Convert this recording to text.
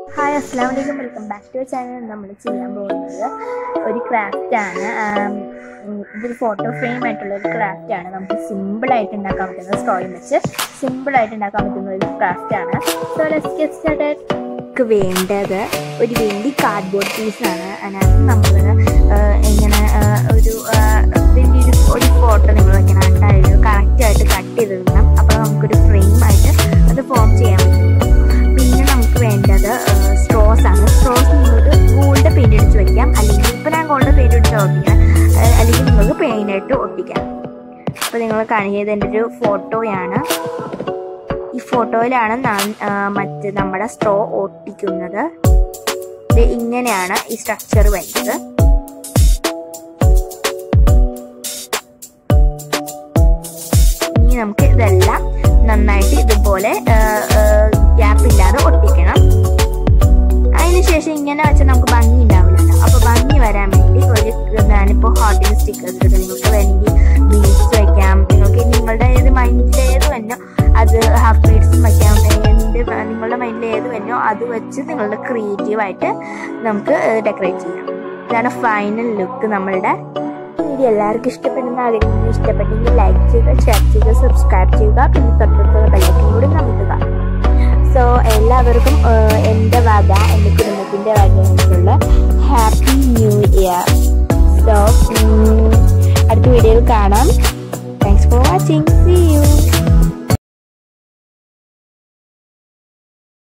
hi അസ്സാം വലൈക്കും welcome back to channel നമ്മൾ ചെയ്യാൻ പോകുന്നത് ഒരു ക്രാഫ്റ്റ് ആണ് ആം, ഉം, ഇതൊരു ഫോട്ടോ ഫ്രെയിം ആയിട്ടുള്ള ഒരു ക്രാഫ്റ്റ് ആണ് നമുക്ക് സിമ്പിൾ ആയിട്ട് ഉണ്ടാക്കാൻ പറ്റുന്ന സ്ട്രോയും വെച്ച് സിമ്പിൾ ആയിട്ട് ഉണ്ടാക്കാൻ പറ്റുന്ന ഒരു ക്രാഫ്റ്റ് ആണ് സോ ലെറ്റ്സ് ഗെറ്റ് സ്റ്റാർട്ടഡ് നമുക്ക് വേണ്ടത് ഒരു വലിയ കാർഡ്ബോർഡ് പീസാണ് അതിനകത്ത് നമ്മൾ ഇങ്ങനെ ആ, ഒരു ആ, വലിയൊരു ഒരു ഫോട്ടോ നിങ്ങൾ ഇങ്ങനെ ഉണ്ടായത് കറക്റ്റായിട്ട് കട്ട് ചെയ്തിടണം അപ്പോൾ നമുക്കൊരു ഫ്രെയിം ആയിട്ട് അത് ഫോം ചെയ്യാൻ പറ്റും പിന്നെ നമുക്ക് വേണ്ടത് സ്ട്രോസ് ആണ് സ്ട്രോസ് നിങ്ങൾക്ക് ഗോൾഡ് പെയിന്റ് അടിച്ച് വെക്കാം അല്ലെങ്കിൽ ഇപ്പം ഞാൻ ഗോൾഡ് പെയിന്റ് അടിച്ച് ഒട്ടിക്കാം അഹ് അല്ലെങ്കിൽ നിങ്ങൾക്ക് പെയിന്റ് ആയിട്ട് ഒട്ടിക്കാം അപ്പോൾ നിങ്ങൾ കാണിക്കുന്നത് എൻ്റെ ഒരു ഫോട്ടോയാണ് ഈ ഫോട്ടോയിലാണ് ഞാൻ ആ, മറ്റ് നമ്മുടെ സ്ട്രോ ഒട്ടിക്കുന്നത് ഇത് ഇങ്ങനെയാണ് ഈ സ്ട്രക്ചർ വരുന്നത് ഇനി നമുക്ക് ഇതെല്ലാം നന്നായിട്ട് ഇതുപോലെ ഗ്യാപ്പ് ഇല്ലാതെ ഒട്ടിക്കണം അതിനുശേഷം ഇങ്ങനെ വെച്ചാൽ നമുക്ക് ഭംഗി ഉണ്ടാവില്ലല്ലോ അപ്പൊ ഭംഗി വരാൻ വേണ്ടി ഒരു ഞാനിപ്പോ ഹോട്ടിൽ സ്റ്റിക്കേഴ്സ് എടുത്ത് നിങ്ങൾക്ക് വേണമെങ്കിൽ ബീഡ്സ് വെക്കാം നിങ്ങൾക്ക് നിങ്ങളുടെ ഏത് മൈൻഡിൽ ഏത് വന്നോ അത് ഹാഫ് ബീഡ്സും വെക്കാം എന്ത് നിങ്ങളുടെ മൈൻഡിൽ ഏത് വന്നോ അത് വെച്ച് നിങ്ങളുടെ ക്രിയേറ്റീവ് ആയിട്ട് നമുക്ക് ഡെക്കറേറ്റ് ചെയ്യാം ഇതാണ് ഫൈനൽ ലുക്ക് നമ്മളുടെ വീഡിയോ എല്ലാവർക്കും ഇഷ്ടപ്പെടുന്ന ആഗ്രഹിക്കുന്നു ഇഷ്ടപ്പെട്ടെങ്കിൽ ലൈക്ക് ചെയ്യുക ഷെയർ ചെയ്യുക സബ്സ്ക്രൈബ് ചെയ്യുക പിന്നെ തൊട്ടടുത്തുള്ള ബെല്ലൈക്കൻ കൂടി നമുക്കുക സോ എല്ലാവർക്കും ഏഹ്, എൻ്റെ വക എൻ്റെ കുടുംബത്തിൻ്റെ വകയായിട്ടുള്ള